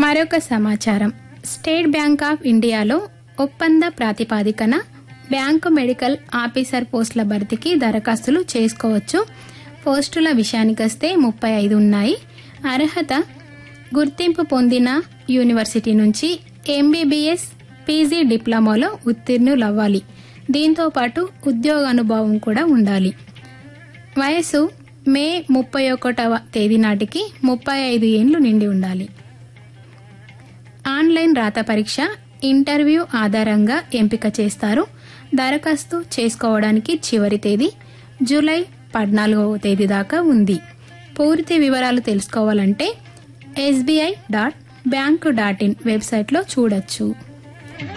మరొక సమాచారం state bank of ఇండియాలో ఒప్పంద ప్రాతిపాదికన బ్యాంకు మెడికల్ ఆఫీసర్ పోస్టుల భర్తీకి దరఖాస్తులు చేసుకోవచ్చు పోస్టుల విషయానికొస్తే ముప్పై ఐదు ఉన్నాయి అర్హత గుర్తింపు పొందిన యూనివర్సిటీ నుంచి ఎంబీబీఎస్ పీజీ డిప్లొమాలో ఉత్తీర్ణులవ్వాలి దీంతో పాటు ఉద్యోగ అనుభవం కూడా ఉండాలి వయసు మే ముప్పై ఒకటవ తేదీ నాటికి ముప్పై ఐదు ఏండ్లు నిండి ఉండాలి ఆన్లైన్ రాత పరీక్ష ఇంటర్వ్యూ ఆధారంగా ఎంపిక చేస్తారు దరఖాస్తు చేసుకోవడానికి చివరి తేదీ జూలై పద్నాలుగవ తేదీ దాకా ఉంది పూర్తి వివరాలు తెలుసుకోవాలంటే SBI dot bank dot in వెబ్సైట్లో చూడొచ్చు